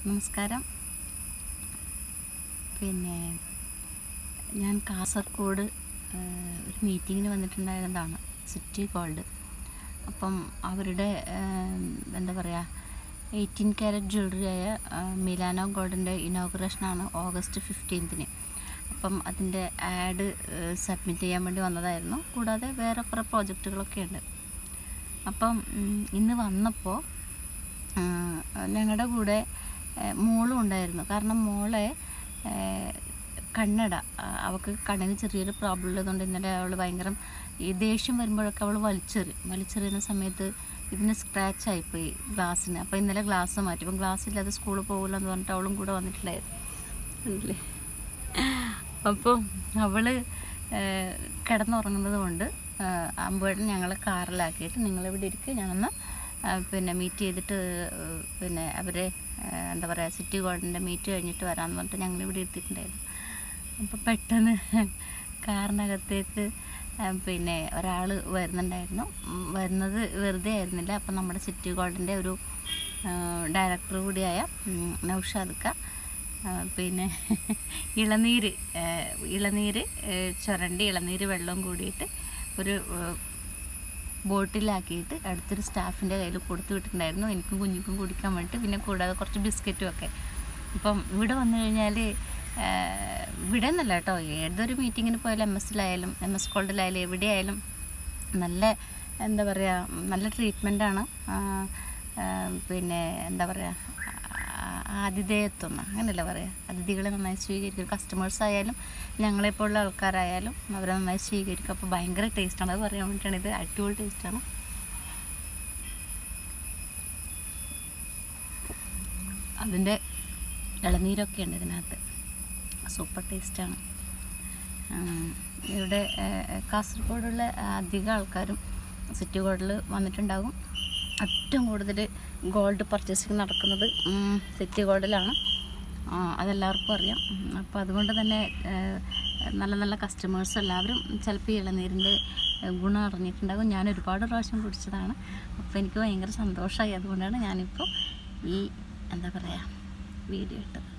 നമസ്കാരം പിന്നെ ഞാൻ കാസർഗോഡ് ആ, ഒരു മീറ്റിങ്ങിന് വന്നിട്ടുണ്ടായിരുന്നതാണ് സിറ്റി ഗോൾഡ് അപ്പം അവരുടെ ആ, എന്താ പറയുക എയ്റ്റീൻ ക്യാരറ്റ് ജ്വല്ലറിയായ മിലാനോ ഗോൾഡിൻ്റെ ഇനോഗ്രേഷനാണ് ഓഗസ്റ്റ് ഫിഫ്റ്റീൻത്തിന് അപ്പം അതിൻ്റെ ആഡ് സബ്മിറ്റ് ചെയ്യാൻ വേണ്ടി വന്നതായിരുന്നു കൂടാതെ വേറെ കുറേ പ്രോജക്റ്റുകളൊക്കെ ഉണ്ട് അപ്പം ഉം, ഇന്ന് വന്നപ്പോൾ ഞങ്ങളുടെ കൂടെ ആ, മോളും ഉണ്ടായിരുന്നു കാരണം മോളെ ആ, കണ്ണട ആ, അവൾക്ക് കണ്ണിന് ചെറിയൊരു പ്രോബ്ലം ഉള്ളതുകൊണ്ട് ഇന്നലെ അവൾ ഭയങ്കര ഈ ദേഷ്യം വരുമ്പോഴൊക്കെ അവൾ വലിച്ചെറിയും വലിച്ചെറിയുന്ന സമയത്ത് ഇതിന് സ്ക്രാച്ച് ആയിപ്പോയി ഗ്ലാസ്സിന് അപ്പോൾ ഇന്നലെ ഗ്ലാസ് മാറ്റി അപ്പം ഗ്ലാസ് ഇല്ലാതെ സ്കൂളിൽ പോകില്ല എന്ന് പറഞ്ഞിട്ട് അവളും കൂടെ വന്നിട്ടില്ലായിരുന്നു ഉണ്ടല്ലേ അപ്പോൾ അവള് ഏഹ്, കിടന്നുറങ്ങുന്നത് കൊണ്ട് അമ്പുവേട്ടൻ ഞങ്ങളെ കാറിലാക്കിയിട്ട് നിങ്ങളിവിടെ ഇരിക്കുക ഞാനൊന്ന് ആ, പിന്നെ മീറ്റ് ചെയ്തിട്ട് ഏഹ്, പിന്നെ അവരെ ഏഹ്, എന്താ പറയുക സിറ്റി ഗോൾഡിൻ്റെ മീറ്റ് കഴിഞ്ഞിട്ട് വരാമെന്ന് പറഞ്ഞിട്ട് ഞങ്ങളിവിടെ ഇരുത്തിയിട്ടുണ്ടായിരുന്നു അപ്പോൾ പെട്ടെന്ന് കാറിനകത്തേക്ക് ആ, പിന്നെ ഒരാൾ വരുന്നുണ്ടായിരുന്നു ഉം, വരുന്നത് വെറുതെ ആയിരുന്നില്ല അപ്പം നമ്മുടെ സിറ്റി ഗോൾഡിൻ്റെ ഒരു ഡയറക്ടർ കൂടിയായ ഉം, നൗഷാദ് ക ആ, പിന്നെ ഇളനീര് ആ, ഇളനീര് ആ, ചുരണ്ടി ഇളനീര് വെള്ളവും കൂടിയിട്ട് ഒരു ആ, ബോട്ടിലാക്കിയിട്ട് അടുത്തൊരു സ്റ്റാഫിൻ്റെ കയ്യിൽ കൊടുത്തു വിട്ടിട്ടുണ്ടായിരുന്നു എനിക്കും കുഞ്ഞിക്കും കുടിക്കാൻ വേണ്ടിയിട്ട് പിന്നെ കൂടാതെ കുറച്ച് ബിസ്ക്കറ്റും ഒക്കെ ഇപ്പം ഇവിടെ വന്നു കഴിഞ്ഞാൽ ഇവിടെ എന്നല്ല കേട്ടോ ഏതൊരു മീറ്റിങ്ങിന് പോയാലും എം എസിലായാലും എം എസ് കോൾഡിലായാലും എവിടെയായാലും നല്ല എന്താ പറയുക നല്ല ട്രീറ്റ്മെൻറ്റാണ് പിന്നെ എന്താ പറയുക ആതിഥേയത്വം അങ്ങനെയല്ല പറയുക അതിഥികളെ നന്നായി സ്വീകരിക്കും കസ്റ്റമേഴ്സ് ആയാലും ഞങ്ങളെപ്പോലുള്ള ആൾക്കാരായാലും അവരെ നന്നായി സ്വീകരിക്കും അപ്പോൾ ഭയങ്കര ടേസ്റ്റാണ് അത് പറയാൻ വേണ്ടിയിട്ടാണ് ഇത് അടിപൊളി ടേസ്റ്റാണ് അതിൻ്റെ ഇളനീരൊക്കെ ഉണ്ട് ഇതിനകത്ത് സൂപ്പർ ടേസ്റ്റാണ് ഇവിടെ ഏഹ്, കാസർഗോഡുള്ള അധികം ആൾക്കാരും സിറ്റി ഗോൾഡിൽ വന്നിട്ടുണ്ടാകും ഏറ്റവും കൂടുതൽ ഗോൾഡ് പർച്ചേസിങ് നടക്കുന്നത് ഉം, സിറ്റി ഗോൾഡിലാണ് ആ, അതെല്ലാവർക്കും അറിയാം അപ്പോൾ അതുകൊണ്ട് തന്നെ ഏഹ്, നല്ല നല്ല കസ്റ്റമേഴ്സ് എല്ലാവരും ചിലപ്പോൾ ഈ ഇളനീരിൻ്റെ ഏഹ്, ഗുണം അറിഞ്ഞിട്ടുണ്ടാകും ഞാൻ ഒരുപാട് പ്രാവശ്യം കുടിച്ചതാണ് അപ്പോൾ എനിക്ക് ഭയങ്കര സന്തോഷമായി അതുകൊണ്ടാണ് ഞാനിപ്പോൾ ഈ എന്താ പറയുക വീഡിയോ ഇട്ടത്